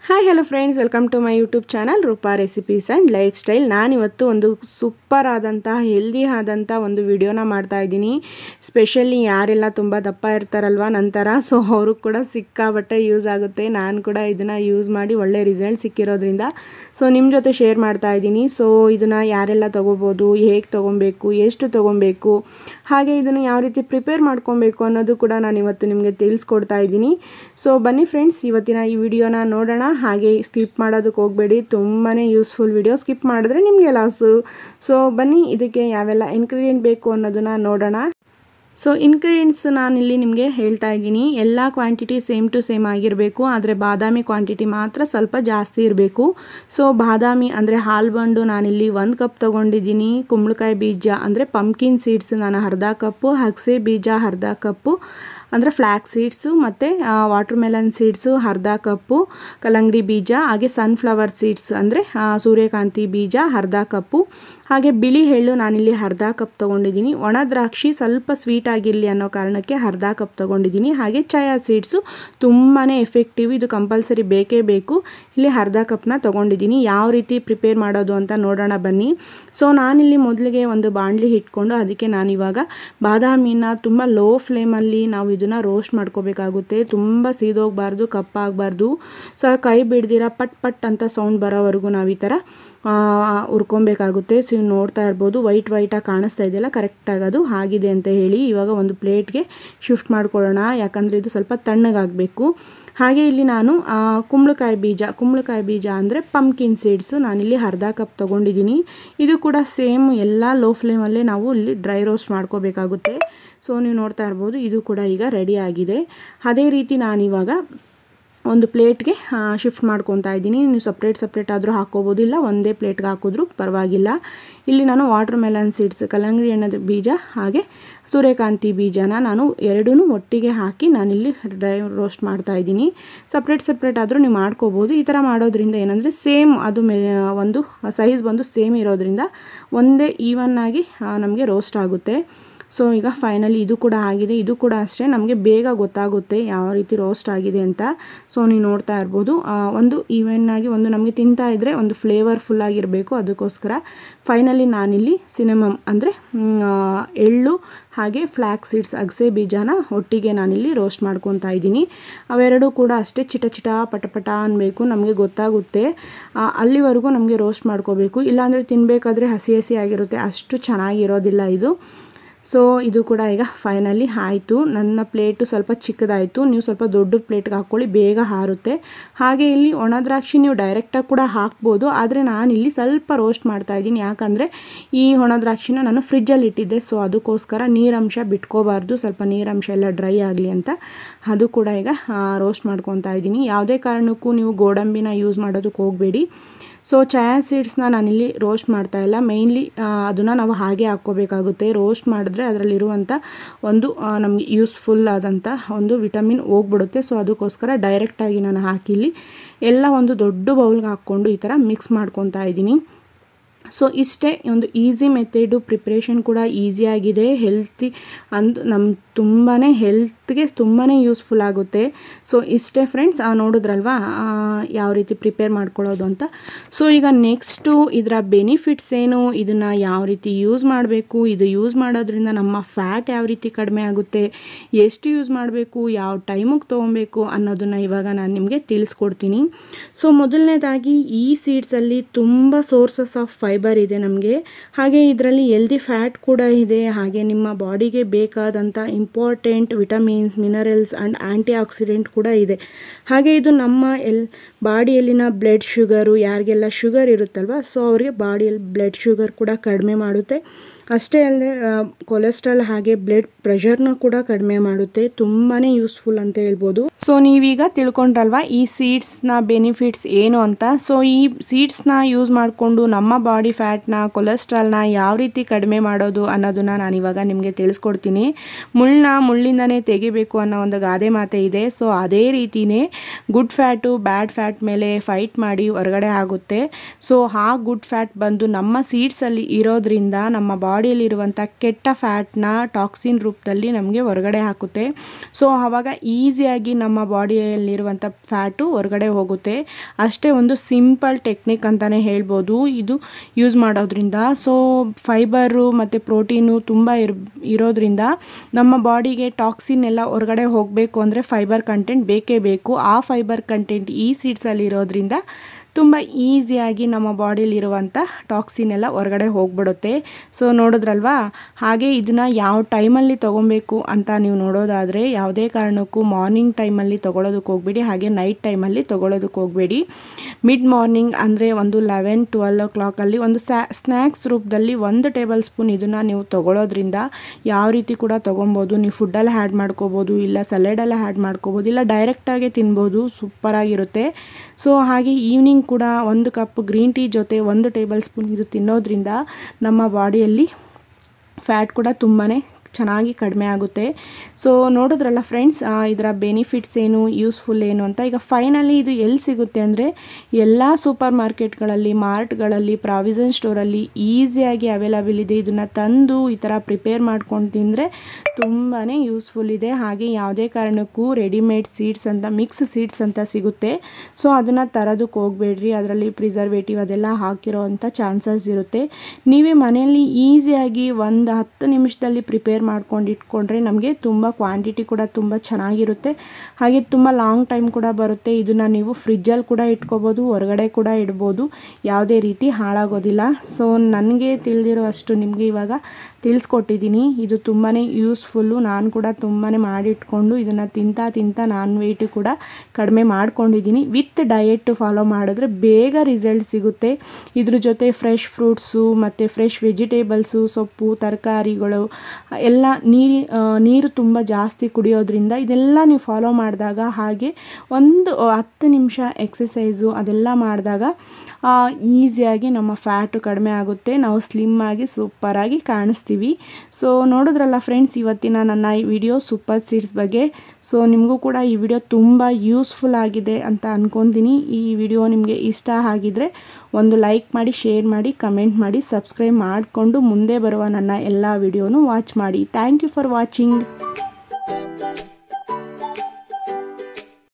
hi hello friends welcome to my YouTube channel Roopa recipes and lifestyle ನಾನಿವತ್ತು ಒಂದು super ಆದಂಥ healthy ಆದಂಥ ಒಂದು ವಿಡಿಯೋನ ಮಾಡ್ತಾ ಇದ್ದೀನಿ ಸ್ಪೆಷಲಿ ಯಾರೆಲ್ಲ ತುಂಬ ದಪ್ಪ ಇರ್ತಾರಲ್ವ ನಂತರ ಸೊ ಅವ್ರಿಗೆ ಕೂಡ ಸಿಕ್ಕಾಬಟ್ಟೆ ಯೂಸ್ ಆಗುತ್ತೆ ನಾನು ಕೂಡ ಇದನ್ನು ಯೂಸ್ ಮಾಡಿ ಒಳ್ಳೆ ರಿಸಲ್ಟ್ ಸಿಕ್ಕಿರೋದ್ರಿಂದ ಸೊ ನಿಮ್ಮ ಜೊತೆ ಶೇರ್ ಮಾಡ್ತಾ ಇದ್ದೀನಿ ಸೊ ಇದನ್ನು ಯಾರೆಲ್ಲ ತೊಗೋಬೋದು ಹೇಗೆ ತೊಗೊಬೇಕು ಎಷ್ಟು ತೊಗೊಬೇಕು ಹಾಗೆ ಇದನ್ನು ಯಾವ ರೀತಿ ಪ್ರಿಪೇರ್ ಮಾಡ್ಕೊಬೇಕು ಅನ್ನೋದು ಕೂಡ ನಾನು ಇವತ್ತು ನಿಮಗೆ ತಿಳಿಸ್ಕೊಡ್ತಾ ಇದ್ದೀನಿ ಸೊ ಬನ್ನಿ ಫ್ರೆಂಡ್ಸ್ ಇವತ್ತಿನ ಈ ವಿಡಿಯೋನ ನೋಡೋಣ ಹಾಗೆ ಸ್ಕಿಪ್ ಮಾಡೋದಕ್ಕೆ ಹೋಗಬೇಡಿ ತುಂಬಾ ಯೂಸ್ಫುಲ್ ವಿಡಿಯೋ ಸ್ಕಿಪ್ ಮಾಡಿದ್ರೆ ನಿಮಗೆ ಲಾಸು ಸೊ ಬನ್ನಿ ಇದಕ್ಕೆ ಯಾವೆಲ್ಲ ಇನ್ಗ್ರೀಡಿಯೆಂಟ್ ಬೇಕು ಅನ್ನೋದನ್ನು ನೋಡೋಣ ಸೊ ಇಂಗ್ರೀಡಿಯೆಂಟ್ಸ್ ನಾನಿಲ್ಲಿ ನಿಮಗೆ ಹೇಳ್ತಾ ಇದ್ದೀನಿ ಎಲ್ಲ ಕ್ವಾಂಟಿಟಿ ಸೇಮ್ ಟು ಸೇಮ್ ಆಗಿರಬೇಕು ಆದರೆ ಬಾದಾಮಿ ಕ್ವಾಂಟಿಟಿ ಮಾತ್ರ ಸ್ವಲ್ಪ ಜಾಸ್ತಿ ಇರಬೇಕು ಸೊ ಬಾದಾಮಿ ಅಂದರೆ ಹಾಲು ಬಂಡು ನಾನಿಲ್ಲಿ ಒಂದು ಕಪ್ ತೊಗೊಂಡಿದ್ದೀನಿ ಕುಂಬಳಕಾಯಿ ಬೀಜ ಅಂದರೆ ಪಂಪ್ಕಿನ್ ಸೀಡ್ಸ್ ನಾನು ಅರ್ಧ ಕಪ್ಪು ಹಗಸೆ ಬೀಜ ಅರ್ಧ ಕಪ್ಪು ಅಂದರೆ ಫ್ಲ್ಯಾಕ್ ಸೀಡ್ಸು ಮತ್ತು ವಾಟರ್ ಮೆಲನ್ ಸೀಡ್ಸು ಅರ್ಧ ಕಪ್ಪು ಕಲ್ಲಂಗಡಿ ಬೀಜ ಹಾಗೆ ಸನ್ಫ್ಲವರ್ ಸೀಡ್ಸ್ ಅಂದರೆ ಸೂರ್ಯಕಾಂತಿ ಬೀಜ ಅರ್ಧ ಕಪ್ಪು ಹಾಗೆ ಬಿಳಿ ಎಳ್ಳು ನಾನಿಲ್ಲಿ ಅರ್ಧ ಕಪ್ ತೊಗೊಂಡಿದ್ದೀನಿ ಒಣ ದ್ರಾಕ್ಷಿ ಸ್ವಲ್ಪ ಸ್ವೀಟ್ ಆಗಿರಲಿ ಅನ್ನೋ ಕಾರಣಕ್ಕೆ ಅರ್ಧ ಕಪ್ ತೊಗೊಂಡಿದ್ದೀನಿ ಹಾಗೆ ಚಯಾ ಸೀಡ್ಸು ತುಂಬಾ ಎಫೆಕ್ಟಿವ್ ಇದು ಕಂಪಲ್ಸರಿ ಬೇಕೇ ಬೇಕು ಇಲ್ಲಿ ಅರ್ಧ ಕಪ್ನ ತೊಗೊಂಡಿದ್ದೀನಿ ಯಾವ ರೀತಿ ಪ್ರಿಪೇರ್ ಮಾಡೋದು ಅಂತ ನೋಡೋಣ ಬನ್ನಿ ಸೊ ನಾನಿಲ್ಲಿ ಮೊದಲಿಗೆ ಒಂದು ಬಾಣಲಿ ಇಟ್ಕೊಂಡು ಅದಕ್ಕೆ ನಾನಿವಾಗ ಬಾದಾಮಿನ ತುಂಬ ಲೋ ಫ್ಲೇಮಲ್ಲಿ ನಾವು ಇದನ್ನು ರೋಸ್ಟ್ ಮಾಡ್ಕೋಬೇಕಾಗುತ್ತೆ ತುಂಬ ಸೀದೋಗಬಾರ್ದು ಕಪ್ಪಾಗಬಾರ್ದು ಸೊ ಕೈ ಬಿಡ್ದಿರ ಪಟ್ ಪಟ್ ಅಂತ ಸೌಂಡ್ ಬರೋವರೆಗೂ ನಾವು ಈ ಥರ ಹುರ್ಕೊಬೇಕಾಗುತ್ತೆ ಸೊ ನೀವು ನೋಡ್ತಾ ಇರ್ಬೋದು ವೈಟ್ ವೈಟಾಗಿ ಕಾಣಿಸ್ತಾ ಇದೆಯಲ್ಲ ಕರೆಕ್ಟಾಗಿ ಅದು ಆಗಿದೆ ಅಂತ ಹೇಳಿ ಇವಾಗ ಒಂದು ಪ್ಲೇಟ್ಗೆ ಶಿಫ್ಟ್ ಮಾಡ್ಕೊಳ್ಳೋಣ ಯಾಕಂದರೆ ಇದು ಸ್ವಲ್ಪ ತಣ್ಣಗಾಗಬೇಕು ಹಾಗೆ ಇಲ್ಲಿ ನಾನು ಕುಂಬಳಕಾಯಿ ಬೀಜ ಕುಂಬಳಕಾಯಿ ಬೀಜ ಅಂದರೆ ಪಂಪ್ಕಿನ್ ಸೀಡ್ಸು ನಾನಿಲ್ಲಿ ಅರ್ಧ ಕಪ್ ತೊಗೊಂಡಿದ್ದೀನಿ ಇದು ಕೂಡ ಸೇಮ್ ಎಲ್ಲ ಲೋ ಫ್ಲೇಮಲ್ಲೇ ನಾವು ಇಲ್ಲಿ ಡ್ರೈ ರೋಸ್ಟ್ ಮಾಡ್ಕೋಬೇಕಾಗುತ್ತೆ ಸೊ ನೀವು ನೋಡ್ತಾ ಇರ್ಬೋದು ಇದು ಕೂಡ ಈಗ ರೆಡಿ ಆಗಿದೆ ಅದೇ ರೀತಿ ನಾನಿವಾಗ ಒಂದು ಪ್ಲೇಟ್ಗೆ ಶಿಫ್ಟ್ ಮಾಡ್ಕೊತಾ ಇದ್ದೀನಿ ನೀವು ಸಪ್ರೇಟ್ ಸಪ್ರೇಟ್ ಆದರೂ ಹಾಕ್ಕೋಬೋದು ಇಲ್ಲ ಒಂದೇ ಪ್ಲೇಟ್ಗೆ ಹಾಕಿದ್ರೂ ಪರವಾಗಿಲ್ಲ ಇಲ್ಲಿ ನಾನು ವಾಟರ್ ಮೆಲನ್ ಸೀಡ್ಸ್ ಕಲ್ಲಂಗಡಿ ಹಣ್ಣದ ಬೀಜ ಹಾಗೆ ಸೂರ್ಯಕಾಂತಿ ಬೀಜನ ನಾನು ಎರಡೂ ಒಟ್ಟಿಗೆ ಹಾಕಿ ನಾನಿಲ್ಲಿ ಡ್ರೈ ರೋಸ್ಟ್ ಮಾಡ್ತಾ ಇದ್ದೀನಿ ಸಪ್ರೇಟ್ ಸಪ್ರೇಟ್ ಆದರೂ ನೀವು ಮಾಡ್ಕೋಬೋದು ಈ ಥರ ಮಾಡೋದ್ರಿಂದ ಏನಂದರೆ ಸೇಮ್ ಅದು ಮೇ ಒಂದು ಸೈಜ್ ಬಂದು ಸೇಮ್ ಇರೋದ್ರಿಂದ ಒಂದೇ ಈವನ್ ಆಗಿ ನಮಗೆ ರೋಸ್ಟ್ ಆಗುತ್ತೆ ಸೊ ಈಗ ಫೈನಲಿ ಇದು ಕೂಡ ಆಗಿದೆ ಇದು ಕೂಡ ಅಷ್ಟೇ ನಮಗೆ ಬೇಗ ಗೊತ್ತಾಗುತ್ತೆ ಯಾವ ರೀತಿ ರೋಸ್ಟ್ ಆಗಿದೆ ಅಂತ ಸೊ ನೀವು ನೋಡ್ತಾ ಇರ್ಬೋದು ಒಂದು ಈವೆನ್ ಆಗಿ ಒಂದು ನಮಗೆ ತಿಂತಾ ಇದ್ದರೆ ಒಂದು ಫ್ಲೇವರ್ಫುಲ್ ಆಗಿರಬೇಕು ಅದಕ್ಕೋಸ್ಕರ ಫೈನಲಿ ನಾನಿಲ್ಲಿ ಸಿನೆಮಮ್ ಅಂದರೆ ಎಳ್ಳು ಹಾಗೆ ಫ್ಲ್ಯಾಕ್ ಸೀಡ್ಸ್ ಅಗಸೆ ಬೀಜನ ಒಟ್ಟಿಗೆ ನಾನಿಲ್ಲಿ ರೋಸ್ಟ್ ಮಾಡ್ಕೊತಾ ಇದ್ದೀನಿ ಅವೆರಡೂ ಕೂಡ ಅಷ್ಟೇ ಚಿಟ ಚಿಟ ಪಟಪಟ ಅನ್ನಬೇಕು ನಮಗೆ ಗೊತ್ತಾಗುತ್ತೆ ಅಲ್ಲಿವರೆಗೂ ನಮಗೆ ರೋಸ್ಟ್ ಮಾಡ್ಕೋಬೇಕು ಇಲ್ಲಾಂದರೆ ತಿನ್ನಬೇಕಾದ್ರೆ ಹಸಿ ಹಸಿ ಆಗಿರುತ್ತೆ ಅಷ್ಟು ಚೆನ್ನಾಗಿರೋದಿಲ್ಲ ಇದು ಸೊ ಇದು ಕೂಡ ಈಗ ಫೈನಲಿ ಆಯಿತು ನನ್ನ ಪ್ಲೇಟು ಸ್ವಲ್ಪ ಚಿಕ್ಕದಾಯಿತು ನೀವು ಸ್ವಲ್ಪ ದೊಡ್ಡ ಪ್ಲೇಟ್ಗೆ ಹಾಕ್ಕೊಳ್ಳಿ ಬೇಗ ಹಾರುತ್ತೆ ಹಾಗೆ ಇಲ್ಲಿ ಒಣ ದ್ರಾಕ್ಷಿ ನೀವು ಡೈರೆಕ್ಟಾಗಿ ಕೂಡ ಹಾಕ್ಬೋದು ಆದರೆ ನಾನಿಲ್ಲಿ ಸ್ವಲ್ಪ ರೋಸ್ಟ್ ಮಾಡ್ತಾ ಇದ್ದೀನಿ ಯಾಕಂದರೆ ಈ ಒಣ ದ್ರಾಕ್ಷಿನ ನಾನು ಫ್ರಿಜ್ಜಲ್ಲಿ ಇಟ್ಟಿದ್ದೆ ಸೊ ಅದಕ್ಕೋಸ್ಕರ ನೀರಂಶ ಬಿಟ್ಕೋಬಾರ್ದು ಸ್ವಲ್ಪ ನೀರಂಶ ಎಲ್ಲ ಡ್ರೈ ಆಗಲಿ ಅಂತ ಅದು ಕೂಡ ಈಗ ರೋಸ್ಟ್ ಮಾಡ್ಕೊತಾ ಇದ್ದೀನಿ ಯಾವುದೇ ಕಾರಣಕ್ಕೂ ನೀವು ಗೋಡಂಬಿನ ಯೂಸ್ ಮಾಡೋದಕ್ಕೆ ಹೋಗಬೇಡಿ ಸೊ ಚಯಾ ಸೀಡ್ಸ್ನ ನಾನಿಲ್ಲಿ ರೋಸ್ಟ್ ಮಾಡ್ತಾ ಇಲ್ಲ ಮೇಯ್ನ್ಲಿ ಅದನ್ನು ನಾವು ಹಾಗೆ ಹಾಕ್ಕೋಬೇಕಾಗುತ್ತೆ ರೋಸ್ಟ್ ಮಾಡಿದ್ರೆ ಅದರಲ್ಲಿರುವಂಥ ಒಂದು ನಮಗೆ ಯೂಸ್ಫುಲ್ ಆದಂಥ ಒಂದು ವಿಟಮಿನ್ ಹೋಗ್ಬಿಡುತ್ತೆ ಸೊ ಅದಕ್ಕೋಸ್ಕರ ಡೈರೆಕ್ಟಾಗಿ ನಾನು ಹಾಕಿಲ್ಲಿ ಎಲ್ಲ ಒಂದು ದೊಡ್ಡ ಬೌಲ್ಗೆ ಹಾಕ್ಕೊಂಡು ಈ ಥರ ಮಿಕ್ಸ್ ಮಾಡ್ಕೊತಾ ಇದ್ದೀನಿ ಸೊ ಇಷ್ಟೇ ಒಂದು ಈಸಿ ಮೆಥಡು ಪ್ರಿಪ್ರೇಷನ್ ಕೂಡ ಈಸಿಯಾಗಿದೆ ಹೆಲ್ತಿ ಅಂದು ನಮ್ಮ ತುಂಬಾ ಹೆಲ್ತ್ಗೆ ತುಂಬಾ ಯೂಸ್ಫುಲ್ ಆಗುತ್ತೆ ಸೊ ಇಷ್ಟೇ ಫ್ರೆಂಡ್ಸ್ ನೋಡಿದ್ರಲ್ವಾ ಯಾವ ರೀತಿ ಪ್ರಿಪೇರ್ ಮಾಡ್ಕೊಳ್ಳೋದು ಅಂತ ಸೊ ಈಗ ನೆಕ್ಸ್ಟು ಇದರ ಬೆನಿಫಿಟ್ಸ್ ಏನು ಇದನ್ನು ಯಾವ ರೀತಿ ಯೂಸ್ ಮಾಡಬೇಕು ಇದು ಯೂಸ್ ಮಾಡೋದ್ರಿಂದ ನಮ್ಮ ಫ್ಯಾಟ್ ಯಾವ ರೀತಿ ಕಡಿಮೆ ಆಗುತ್ತೆ ಎಷ್ಟು ಯೂಸ್ ಮಾಡಬೇಕು ಯಾವ ಟೈಮಿಗೆ ತೊಗೊಬೇಕು ಅನ್ನೋದನ್ನು ಇವಾಗ ನಾನು ನಿಮಗೆ ತಿಳಿಸ್ಕೊಡ್ತೀನಿ ಸೊ ಮೊದಲನೇದಾಗಿ ಈ ಸೀಡ್ಸಲ್ಲಿ ತುಂಬ ಸೋರ್ಸಸ್ ಆಫ್ ಫೈಬರ್ ಇದೆ ನಮಗೆ ಹಾಗೆ ಇದರಲ್ಲಿ ಎಲ್ದಿ ಫ್ಯಾಟ್ ಕೂಡ ಇದೆ ಹಾಗೆ ನಿಮ್ಮ ಬಾಡಿಗೆ ಬೇಕಾದಂಥ important vitamins minerals and antioxidant ಕೂಡ ಇದೆ ಹಾಗೆ ಇದು ನಮ್ಮ ಎಲ್ ಬಾಡಿಯಲ್ಲಿನ ಬ್ಲಡ್ ಶುಗರು ಯಾರಿಗೆಲ್ಲ ಶುಗರ್ ಇರುತ್ತಲ್ವ ಸೊ ಅವರಿಗೆ ಬಾಡಿಯಲ್ಲಿ ಬ್ಲಡ್ ಶುಗರ್ ಕೂಡ ಕಡಿಮೆ ಮಾಡುತ್ತೆ ಅಷ್ಟೇ ಅಲ್ಲದೆ ಕೊಲೆಸ್ಟ್ರಾಲ್ ಹಾಗೆ ಬ್ಲಡ್ ಪ್ರೆಷರ್ನ ಕೂಡ ಕಡಿಮೆ ಮಾಡುತ್ತೆ ತುಂಬಾ ಯೂಸ್ಫುಲ್ ಅಂತ ಹೇಳ್ಬೋದು ಸೊ ನೀವೀಗ ತಿಳ್ಕೊಂಡ್ರಲ್ವಾ ಈ ಸೀಡ್ಸ್ನ ಬೆನಿಫಿಟ್ಸ್ ಏನು ಅಂತ ಸೊ ಈ ಸೀಡ್ಸ್ನ ಯೂಸ್ ಮಾಡಿಕೊಂಡು ನಮ್ಮ ಬಾಡಿ ಫ್ಯಾಟ್ನ ಕೊಲೆಸ್ಟ್ರಾಲ್ನ ಯಾವ ರೀತಿ ಕಡಿಮೆ ಮಾಡೋದು ಅನ್ನೋದನ್ನ ನಾನಿವಾಗ ನಿಮಗೆ ತಿಳಿಸ್ಕೊಡ್ತೀನಿ ಮುಳ್ಳನ್ನ ಮುಳ್ಳಿಂದನೇ ತೆಗಿಬೇಕು ಅನ್ನೋ ಒಂದು ಗಾದೆ ಮಾತೆ ಇದೆ ಸೊ ಅದೇ ರೀತಿಯೇ ಗುಡ್ ಫ್ಯಾಟು ಬ್ಯಾಡ್ ಫ್ಯಾಟ್ ಮೇಲೆ ಫೈಟ್ ಮಾಡಿ ಹೊರಗಡೆ ಆಗುತ್ತೆ ಸೊ ಆ ಗುಡ್ ಫ್ಯಾಟ್ ಬಂದು ನಮ್ಮ ಸೀಡ್ಸಲ್ಲಿ ಇರೋದ್ರಿಂದ ನಮ್ಮ ಬಾಡಿ ಬಾಡಿಯಲ್ಲಿರುವಂಥ ಕೆಟ್ಟ ಫ್ಯಾಟ್ನ ಟಾಕ್ಸಿನ್ ರೂಪದಲ್ಲಿ ನಮಗೆ ಹೊರಗಡೆ ಹಾಕುತ್ತೆ ಸೊ ಆವಾಗ ಈಸಿಯಾಗಿ ನಮ್ಮ ಬಾಡಿಯಲ್ಲಿರುವಂಥ ಫ್ಯಾಟು ಹೊರಗಡೆ ಹೋಗುತ್ತೆ ಅಷ್ಟೇ ಒಂದು ಸಿಂಪಲ್ ಟೆಕ್ನಿಕ್ ಅಂತಲೇ ಹೇಳ್ಬೋದು ಇದು ಯೂಸ್ ಮಾಡೋದ್ರಿಂದ ಸೊ ಫೈಬರು ಮತ್ತು ಪ್ರೋಟೀನು ತುಂಬ ಇರ್ ಇರೋದ್ರಿಂದ ನಮ್ಮ ಬಾಡಿಗೆ ಟಾಕ್ಸಿನ್ ಎಲ್ಲ ಹೊರಗಡೆ ಹೋಗಬೇಕು ಅಂದರೆ ಫೈಬರ್ ಕಂಟೆಂಟ್ ಬೇಕೇ ಬೇಕು ಆ ಫೈಬರ್ ಕಂಟೆಂಟ್ ಈ ಸೀಡ್ಸಲ್ಲಿ ಇರೋದ್ರಿಂದ ತುಂಬ ಈಸಿಯಾಗಿ ನಮ್ಮ ಬಾಡಿಲಿರುವಂಥ ಟಾಕ್ಸಿನ್ ಎಲ್ಲ ಹೊರಗಡೆ ಹೋಗ್ಬಿಡುತ್ತೆ ಸೊ ನೋಡಿದ್ರಲ್ವಾ ಹಾಗೆ ಇದನ್ನು ಯಾವ ಟೈಮಲ್ಲಿ ತೊಗೊಬೇಕು ಅಂತ ನೀವು ನೋಡೋದಾದರೆ ಯಾವುದೇ ಕಾರಣಕ್ಕೂ ಮಾರ್ನಿಂಗ್ ಟೈಮಲ್ಲಿ ತೊಗೊಳೋದಕ್ಕೆ ಹೋಗಬೇಡಿ ಹಾಗೆ ನೈಟ್ ಟೈಮಲ್ಲಿ ತೊಗೊಳೋದಕ್ಕೆ ಹೋಗಬೇಡಿ ಮಿಡ್ ಮಾರ್ನಿಂಗ್ ಅಂದರೆ ಒಂದು ಲೆವೆನ್ ಟ್ವೆಲ್ ಓ ಕ್ಲಾಕಲ್ಲಿ ಒಂದು ಸ್ಯಾ ಸ್ನ್ಯಾಕ್ಸ್ ರೂಪದಲ್ಲಿ ಒಂದು ಟೇಬಲ್ ಸ್ಪೂನ್ ಇದನ್ನು ನೀವು ತೊಗೊಳೋದ್ರಿಂದ ಯಾವ ರೀತಿ ಕೂಡ ತೊಗೊಬೋದು ನೀವು ಫುಡ್ಡಲ್ಲಿ ಆ್ಯಡ್ ಮಾಡ್ಕೋಬೋದು ಇಲ್ಲ ಸಲಾಡಲ್ಲಿ ಆ್ಯಡ್ ಮಾಡ್ಕೋಬೋದು ಇಲ್ಲ ಡೈರೆಕ್ಟಾಗಿ ತಿನ್ಬೋದು ಸೂಪರಾಗಿರುತ್ತೆ ಸೊ ಹಾಗೆ ಈವ್ನಿಂಗ್ ಕೂಡ ಒಂದು ಕಪ್ ಗ್ರೀನ್ ಟೀ ಜೊತೆ ಒಂದು ಟೇಬಲ್ ಸ್ಪೂನ್ ಇದು ತಿನ್ನೋದ್ರಿಂದ ನಮ್ಮ ಬಾಡಿಯಲ್ಲಿ ಫ್ಯಾಟ್ ಕೂಡ ತುಂಬಾ ಚೆನ್ನಾಗಿ ಕಡಿಮೆ ಆಗುತ್ತೆ ಸೊ ನೋಡಿದ್ರಲ್ಲ ಫ್ರೆಂಡ್ಸ್ ಇದರ ಬೆನಿಫಿಟ್ಸ್ ಏನು ಯೂಸ್ಫುಲ್ ಏನು ಅಂತ ಈಗ ಫೈನಲಿ ಇದು ಎಲ್ಲಿ ಸಿಗುತ್ತೆ ಅಂದರೆ ಎಲ್ಲ ಸೂಪರ್ ಮಾರ್ಕೆಟ್ಗಳಲ್ಲಿ ಮಾರ್ಟ್ಗಳಲ್ಲಿ ಪ್ರಾವಿಷನ್ ಸ್ಟೋರಲ್ಲಿ ಈಸಿಯಾಗಿ ಅವೈಲಬಲ್ ಇದೆ ಇದನ್ನು ತಂದು ಈ ಥರ ಪ್ರಿಪೇರ್ ಮಾಡ್ಕೊಂಡು ತಿಂದರೆ ತುಂಬಾ ಯೂಸ್ಫುಲ್ ಇದೆ ಹಾಗೆ ಯಾವುದೇ ಕಾರಣಕ್ಕೂ ರೆಡಿಮೇಡ್ ಸೀಡ್ಸ್ ಅಂತ ಮಿಕ್ಸ್ ಸೀಡ್ಸ್ ಅಂತ ಸಿಗುತ್ತೆ ಸೊ ಅದನ್ನು ತರೋದಕ್ಕೆ ಹೋಗಬೇಡ್ರಿ ಅದರಲ್ಲಿ ಪ್ರಿಸರ್ವೇಟಿವ್ ಅದೆಲ್ಲ ಹಾಕಿರೋ ಅಂಥ ಚಾನ್ಸಸ್ ಇರುತ್ತೆ ನೀವೇ ಮನೆಯಲ್ಲಿ ಈಸಿಯಾಗಿ ಒಂದು ಹತ್ತು ನಿಮಿಷದಲ್ಲಿ ಪ್ರಿಪೇರ್ ಮಾಡ್ಕೊಂಡು ಇಟ್ಕೊಂಡ್ರೆ ನಮಗೆ ತುಂಬ ಕ್ವಾಂಟಿಟಿ ಕೂಡ ತುಂಬ ಚೆನ್ನಾಗಿರುತ್ತೆ ಹಾಗೆ ತುಂಬ ಲಾಂಗ್ ಟೈಮ್ ಕೂಡ ಬರುತ್ತೆ ಇದನ್ನು ನೀವು ಫ್ರಿಜ್ಜಲ್ಲಿ ಕೂಡ ಇಟ್ಕೋಬೋದು ಹೊರಗಡೆ ಕೂಡ ಇಡ್ಬೋದು ಯಾವುದೇ ರೀತಿ ಹಾಳಾಗೋದಿಲ್ಲ ಸೊ ನನಗೆ ತಿಳಿದಿರೋ ಅಷ್ಟು ನಿಮಗೆ ಇವಾಗ ತಿಳಿಸ್ಕೊಟ್ಟಿದ್ದೀನಿ ಇದು ತುಂಬಾ ಯೂಸ್ಫುಲ್ಲು ನಾನು ಕೂಡ ತುಂಬಾ ಮಾಡಿಟ್ಕೊಂಡು ಇದನ್ನು ತಿಂತಾ ತಿಂತಾ ನಾನ್ ವೆಯ್ಟು ಕೂಡ ಕಡಿಮೆ ಮಾಡ್ಕೊಂಡಿದ್ದೀನಿ ವಿತ್ ಡಯೆಟ್ ಫಾಲೋ ಮಾಡಿದ್ರೆ ಬೇಗ ರಿಸಲ್ಟ್ ಸಿಗುತ್ತೆ ಇದ್ರ ಜೊತೆ ಫ್ರೆಶ್ ಫ್ರೂಟ್ಸು ಮತ್ತು ಫ್ರೆಶ್ ವೆಜಿಟೇಬಲ್ಸು ಸೊಪ್ಪು ತರಕಾರಿಗಳು ಎಲ್ಲ ನೀರು ನೀರು ತುಂಬ ಜಾಸ್ತಿ ಕುಡಿಯೋದ್ರಿಂದ ಇದೆಲ್ಲ ನೀವು ಫಾಲೋ ಮಾಡಿದಾಗ ಹಾಗೆ ಒಂದು ಹತ್ತು ನಿಮಿಷ ಎಕ್ಸಸೈಸು ಅದೆಲ್ಲ ಮಾಡಿದಾಗ ಈಸಿಯಾಗಿ ನಮ್ಮ ಫ್ಯಾಟು ಕಡಿಮೆ ಆಗುತ್ತೆ ನಾವು ಸ್ಲಿಮ್ ಆಗಿ ಸೂಪರಾಗಿ ಕಾಣಿಸ್ತೀವಿ ಸೊ ನೋಡಿದ್ರಲ್ಲ ಫ್ರೆಂಡ್ಸ್ ಇವತ್ತಿನ ನನ್ನ ಈ ವಿಡಿಯೋ ಸೂಪರ್ ಸೀಡ್ಸ್ ಬಗ್ಗೆ ಸೊ ನಿಮಗೂ ಕೂಡ ಈ ವಿಡಿಯೋ ತುಂಬ ಯೂಸ್ಫುಲ್ ಆಗಿದೆ ಅಂತ ಅಂದ್ಕೊತೀನಿ ಈ ವಿಡಿಯೋ ನಿಮಗೆ ಇಷ್ಟ ಆಗಿದರೆ ಒಂದು ಲೈಕ್ ಮಾಡಿ ಶೇರ್ ಮಾಡಿ ಕಮೆಂಟ್ ಮಾಡಿ ಸಬ್ಸ್ಕ್ರೈಬ್ ಮಾಡಿಕೊಂಡು ಮುಂದೆ ಬರುವ ನನ್ನ ಎಲ್ಲ ವಿಡಿಯೋನು ವಾಚ್ ಮಾಡಿ ಥ್ಯಾಂಕ್ ಯು ಫಾರ್ ವಾಚಿಂಗ್